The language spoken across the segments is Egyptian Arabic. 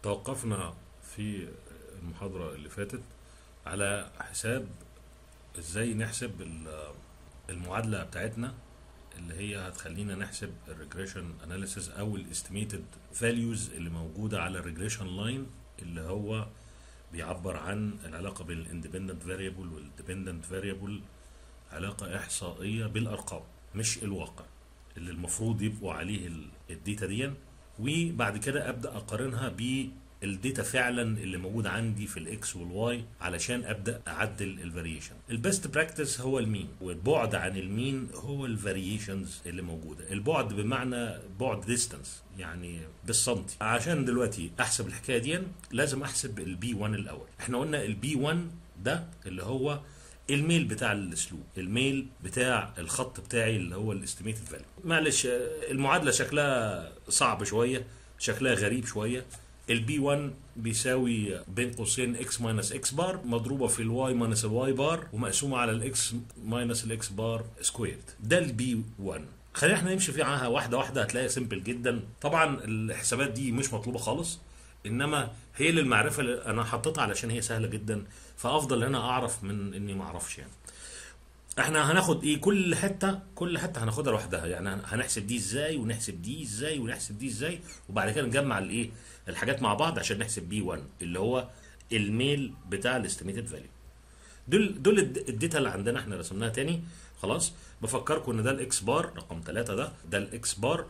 توقفنا في المحاضرة اللي فاتت على حساب ازاي نحسب ال- المعادلة بتاعتنا اللي هي هتخلينا نحسب الريجريشن اناليسيس او الاستيميتد فاليوز اللي موجودة على الريجريشن لاين اللي هو بيعبر عن العلاقة بين الاندبندنت فاريبل والديبندنت فاريبل علاقة إحصائية بالأرقام مش الواقع اللي المفروض يبقوا عليه ال- الداتا دي وبعد كده ابدا اقارنها بالداتا فعلا اللي موجود عندي في الاكس والواي علشان ابدا اعدل الفاريشن البيست براكتس هو المين والبعد عن المين هو الفاريشنز اللي موجوده البعد بمعنى بعد ديستانس يعني بالسنتي عشان دلوقتي احسب الحكايه دي لازم احسب البي 1 الاول احنا قلنا البي 1 ده اللي هو الميل بتاع الاسلوب الميل بتاع الخط بتاعي اللي هو الاستيميتد فاليو معلش آه، المعادله شكلها صعب شويه شكلها غريب شويه البي 1 بيساوي بين قوسين اكس ماينس اكس بار مضروبه في الواي ماينس الواي بار ومقسومه على الاكس ماينس الاكس بار سكويرد ده البي 1 خلينا احنا نمشي فيها واحده واحده هتلاقيها سيمبل جدا طبعا الحسابات دي مش مطلوبه خالص انما هي للمعرفه اللي انا حطيتها علشان هي سهله جدا فافضل هنا اعرف من اني ما اعرفش يعني احنا هناخد ايه كل حته كل حته هناخدها لوحدها يعني هن- هنحسب دي ازاي ونحسب دي ازاي ونحسب دي ازاي وبعد كده نجمع الايه الحاجات مع بعض عشان نحسب بي 1 اللي هو الميل بتاع الاستيميتد فاليو دول دول الد- الداتا اللي عندنا احنا رسمناها تاني خلاص بفكركم ان ده الاكس بار رقم ثلاثة ده ده الاكس بار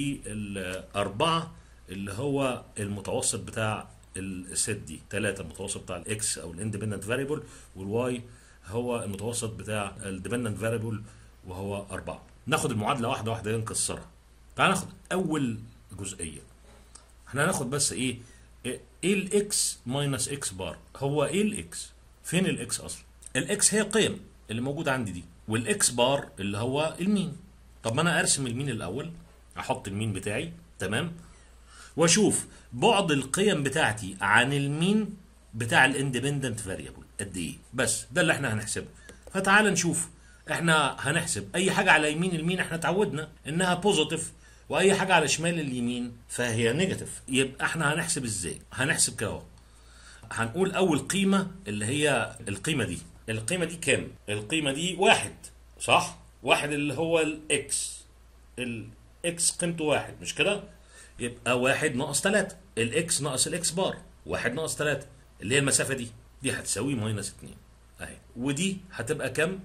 والأربعة اللي هو المتوسط بتاع الست دي ثلاثة المتوسط بتاع الاكس او الاندبندنت فاريبل والواي هو المتوسط بتاع الديبندنت فاريبل وهو أربعة ناخد المعادلة واحدة واحدة نكسرها تعال ناخد أول جزئية احنا هناخد بس ايه ايه الاكس ماينس اكس بار هو ايه الاكس فين الاكس اصلا الاكس هي القيم اللي موجوده عندي دي والاكس بار اللي هو المين طب ما انا ارسم المين الاول احط المين بتاعي تمام واشوف بعد القيم بتاعتي عن المين بتاع الاندبندنت فاريبل قد ايه بس ده اللي احنا هنحسبه فتعال نشوف احنا هنحسب اي حاجه على يمين المين احنا اتعودنا انها بوزيتيف واي حاجه على شمال اليمين فهي نيجاتيف يبقى احنا هنحسب ازاي هنحسب كده اهو. هنقول اول قيمه اللي هي القيمه دي القيمه دي كام القيمه دي واحد صح واحد اللي هو الاكس الاكس قيمته واحد مش كده يبقى واحد ناقص تلاتة الاكس ناقص الاكس بار واحد ناقص تلاتة اللي هي المسافة دي دي هتساوي ماينس اتنين اهي ودي هتبقى كام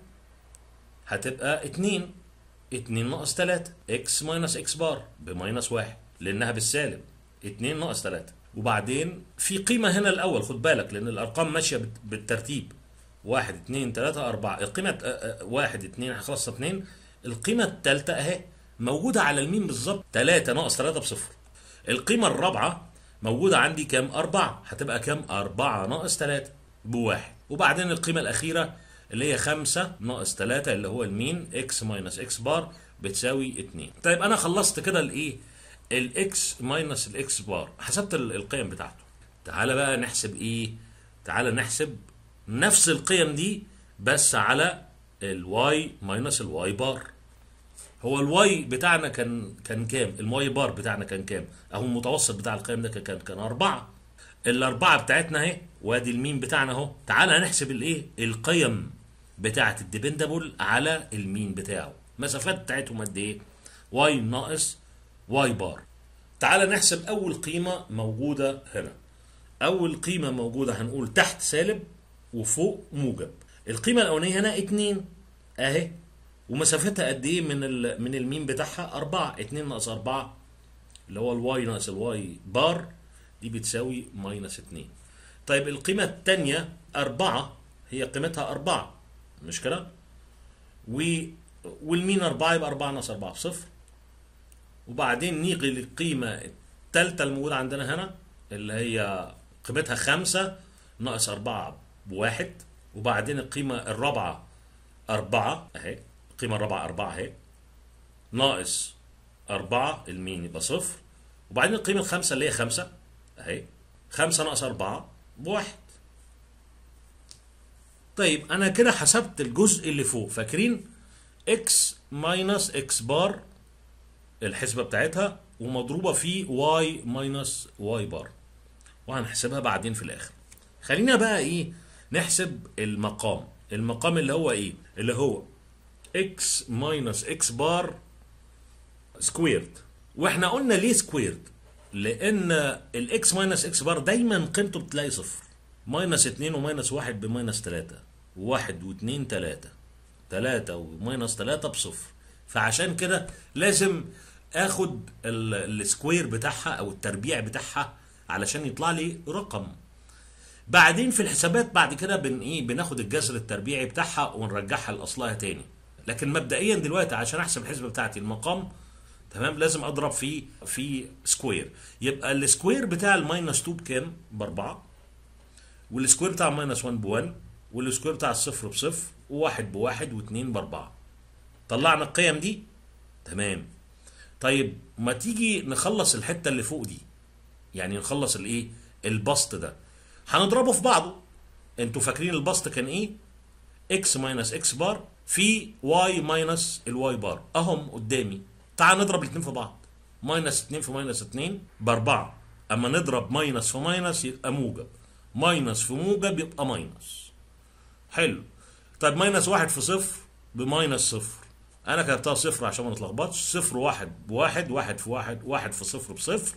هتبقى اتنين اتنين ناقص تلاتة اكس ماينس اكس بار بماينس واحد لانها بالسالب اتنين ناقص تلاتة وبعدين في قيمة هنا الأول خد بالك لأن الأرقام ماشية بت- بالترتيب واحد اتنين تلاتة أربعة القيمة اه، اه، واحد اتنين خلاص اتنين القيمة التالتة أهي موجودة على المين بالظبط تلاتة ناقص تلاتة بصفر القيمة الرابعة موجودة عندي كام أربعة هتبقى كام أربعة ناقص تلاتة بواحد وبعدين القيمة الأخيرة اللي هي خمسة ناقص تلاتة اللي هو المين اكس ماينس اكس بار بتساوي اتنين طيب أنا خلصت كده الإيه الاكس ماينس الاكس بار حسبت ال- القيم بتاعته تعالى بقى نحسب ايه تعالى نحسب نفس القيم دي بس على الواي ماينس الواي بار هو الواي بتاعنا كان كان كام الواي بار بتاعنا كان كام اهو المتوسط بتاع القيم ده كان كان, كان أربعة الأربعة بتاعتنا اهي وادي المين بتاعنا اهو تعالى هنحسب الايه القيم بتاعة الديبندبل على المين بتاعه مسافات بتاعتهم قد ايه واي ناقص واي بار تعال نحسب اول قيمة موجودة هنا اول قيمة موجودة هنقول تحت سالب وفوق موجب القيمة الاولانية هنا اتنين اهي ومسافتها قد ايه من ال من المين بتاعها أربعة اتنين ناقص أربعة اللي هو الواي ناقص الواي بار دي بتساوي ماينس اتنين طيب القيمة التانية أربعة هي قيمتها أربعة مش كده؟ و والمين أربعة يبقى أربعة ناقص أربعة بصفر وبعدين نيجي للقيمة التالتة الموجودة عندنا هنا اللي هي قيمتها خمسة ناقص أربعة بواحد وبعدين القيمة الرابعة أربعة أهي القيمة الرابعة أربعة أهي ناقص أربعة المين يبقى صفر وبعدين القيمة الخامسة اللي هي خمسة أهي خمسة ناقص أربعة بواحد طيب أنا كده حسبت الجزء اللي فوق فاكرين اكس ماينس اكس بار الحسبة بتاعتها ومضروبة في واي ماينس واي بار وهنحسبها بعدين في الاخر خلينا بقى ايه نحسب المقام المقام اللي هو ايه اللي هو x minus x بار سكويرد واحنا قلنا ليه سكويرد لان الاكس ماينس اكس بار دايما قيمته بتلاقي صفر ماينس 2 وماينس 1 بماينس 3 1 و2 3 3 وماينس 3 بصفر فعشان كده لازم اخد ال- السكوير بتاعها او التربيع بتاعها علشان يطلع لي رقم بعدين في الحسابات بعد كده بن ايه بناخد الجذر التربيعي بتاعها ونرجعها لاصلها تاني لكن مبدئيا دلوقتي عشان احسب الحسبه بتاعتي المقام تمام لازم اضرب في في سكوير يبقى السكوير بتاع الماينس 2 بكام؟ باربعه والسكوير بتاع الماينس 1 ب 1 والسكوير بتاع الصفر بصفر وواحد بواحد واثنين باربعه طلعنا القيم دي تمام طيب ما تيجي نخلص الحته اللي فوق دي يعني نخلص الايه البسط ده هنضربه في بعضه انتوا فاكرين البسط كان ايه اكس ماينس اكس بار في واي ماينس الواي بار اهم قدامي تعال نضرب الاثنين في بعض ماينس 2 في ماينس 2 باربعه اما نضرب ماينس في ماينس يبقى موجب ماينس في موجب يبقى ماينس حلو طيب ماينس واحد في صفر بماينس صفر انا كتبتها صفر عشان ما نتلخبطش صفر واحد بواحد واحد في واحد واحد في صفر بصفر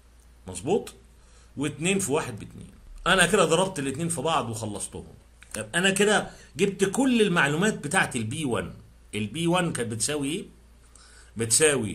مظبوط واتنين في واحد باتنين انا كده ضربت الاتنين في بعض وخلصتهم طب انا كده جبت كل المعلومات بتاعت البي 1 البي 1 كانت بتساوي ايه بتساوي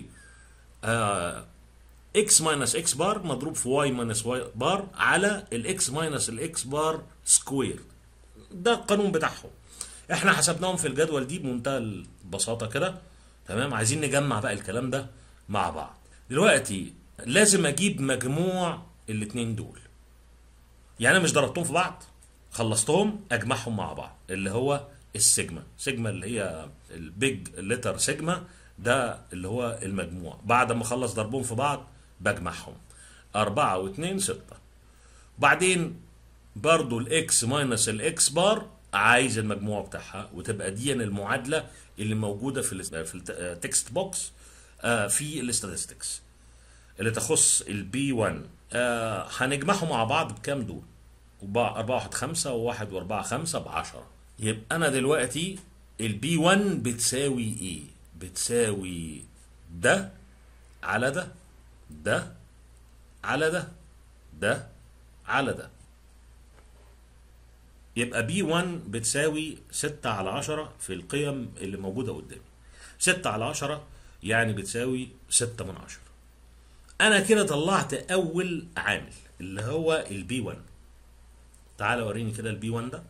آه اكس ماينس اكس بار مضروب في واي ماينس واي بار على الاكس ماينس الاكس بار سكوير ده القانون بتاعهم احنا حسبناهم في الجدول دي بمنتهى البساطه كده تمام عايزين نجمع بقى الكلام ده مع بعض دلوقتي لازم اجيب مجموع الاتنين دول يعني انا مش ضربتهم في بعض خلصتهم اجمعهم مع بعض اللي هو السيجما سيجما اللي هي البيج لتر سيجما ده اللي هو المجموع بعد ما اخلص ضربهم في بعض بجمعهم أربعة واتنين ستة بعدين برضو الاكس ماينس الاكس بار عايز المجموع بتاعها وتبقى دي المعادلة اللي موجودة في ال في التكست بوكس في الاستاتستكس اللي تخص البي 1 آه هنجمعهم مع بعض بكام دول؟ 4 1 5 و1 و4 5 ب 10 يبقى انا دلوقتي البي 1 بتساوي ايه؟ بتساوي ده على ده ده على ده ده على ده يبقى بي 1 بتساوي 6 على 10 في القيم اللي موجوده قدامي 6 على 10 يعني بتساوي 6 من 10 انا كده طلعت اول عامل اللي هو البي 1 تعال وريني كده البي 1 ده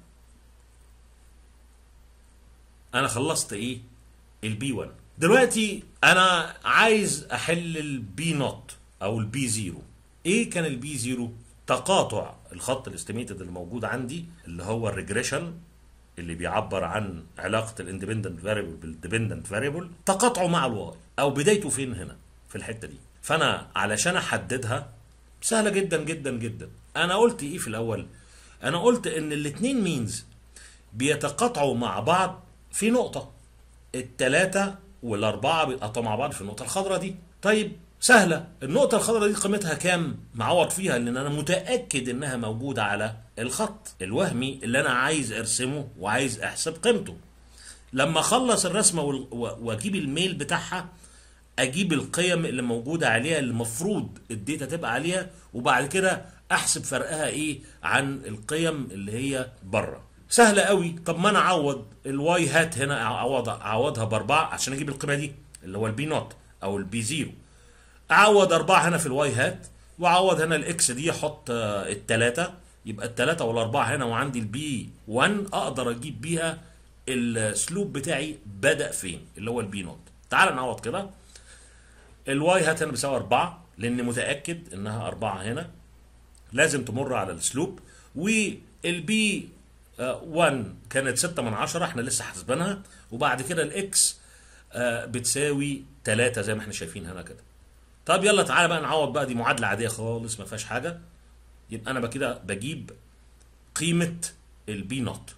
انا خلصت ايه البي 1 دلوقتي انا عايز احل البي نوت او البي 0 ايه كان البي 0 تقاطع الخط الاستيميتد اللي موجود عندي اللي هو الريجريشن اللي بيعبر عن علاقه الاندبندنت فاريبل بالديبندنت فاريبل تقاطعه مع الواي او بدايته فين هنا في الحته دي فانا علشان احددها سهله جدا جدا جدا انا قلت ايه في الاول انا قلت ان الاثنين مينز بيتقاطعوا مع بعض في نقطه الثلاثه والاربعه بيتقاطعوا مع بعض في النقطه الخضراء دي طيب سهله النقطه الخضراء دي قيمتها كام معوض فيها لان انا متاكد انها موجوده على الخط الوهمي اللي انا عايز ارسمه وعايز احسب قيمته لما اخلص الرسمه وال- و- واجيب الميل بتاعها اجيب القيم اللي موجوده عليها اللي المفروض الداتا تبقى عليها وبعد كده احسب فرقها ايه عن القيم اللي هي بره سهله قوي طب ما انا اعوض الواي هات هنا اعوض اعوضها باربعه عشان اجيب القيمه دي اللي هو البي نوت او البي زيرو اعوض اربعه هنا في الواي هات واعوض هنا الاكس دي احط آه، التلاته يبقى التلاته والاربعه هنا وعندي البي 1 اقدر اجيب بيها السلوب بتاعي بدا فين اللي هو البي نوت تعال نعوض كده الواي هات هنا بيساوي 4 لان متاكد انها 4 هنا لازم تمر على السلوب والبي 1 كانت 6 من 10 احنا لسه حاسبينها وبعد كده الاكس آه، بتساوي 3 زي ما احنا شايفين هنا كده طب يلا تعالى بقى نعوض بقى دي معادله عاديه خالص ما فيهاش حاجه يبقى انا بقى كده بجيب قيمه البي نوت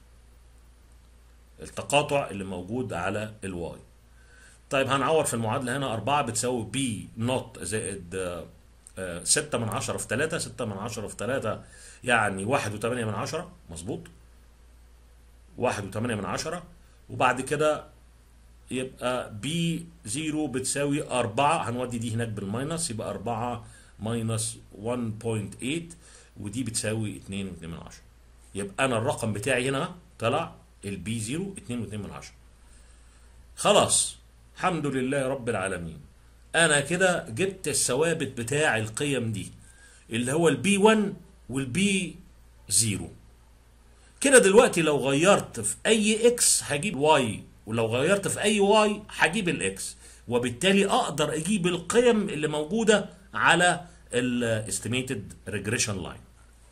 التقاطع اللي موجود على الواي طيب هنعوض في المعادله هنا 4 بتساوي بي نوت زائد 6 من 10 في 3 6 من 10 في 3 يعني 1 و8 من 10 مظبوط 1 و8 من 10 وبعد كده يبقى بي 0 بتساوي 4 هنودي دي هناك بالماينس يبقى 4 ماينس 1.8 ودي بتساوي 2 و2 من 10 يبقى انا الرقم بتاعي هنا طلع البي 0 2 و2 من 10 خلاص الحمد لله رب العالمين انا كده جبت الثوابت بتاع القيم دي اللي هو البي 1 والبي 0 كده دلوقتي لو غيرت في اي اكس هجيب واي ولو غيرت في اي واي هجيب الاكس وبالتالي اقدر اجيب القيم اللي موجوده على الاستيميتد ريجريشن لاين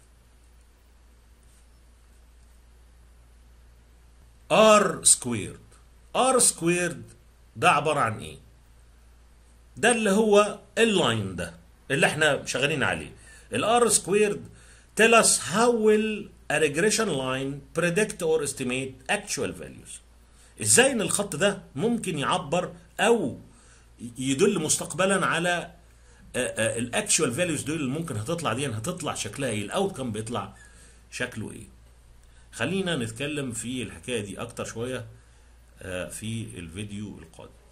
ار سكويرد ار سكويرد ده عباره عن ايه ده اللي هو اللاين ده اللي احنا شغالين عليه الار سكويرد tell us how will a regression line predict or estimate actual values ازاي ان الخط ده ممكن يعبر او يدل مستقبلا على الاكشوال فاليوز دول اللي ممكن هتطلع دي هتطلع شكلها ايه الاوت كم بيطلع شكله ايه خلينا نتكلم في الحكايه دي اكتر شويه في الفيديو القادم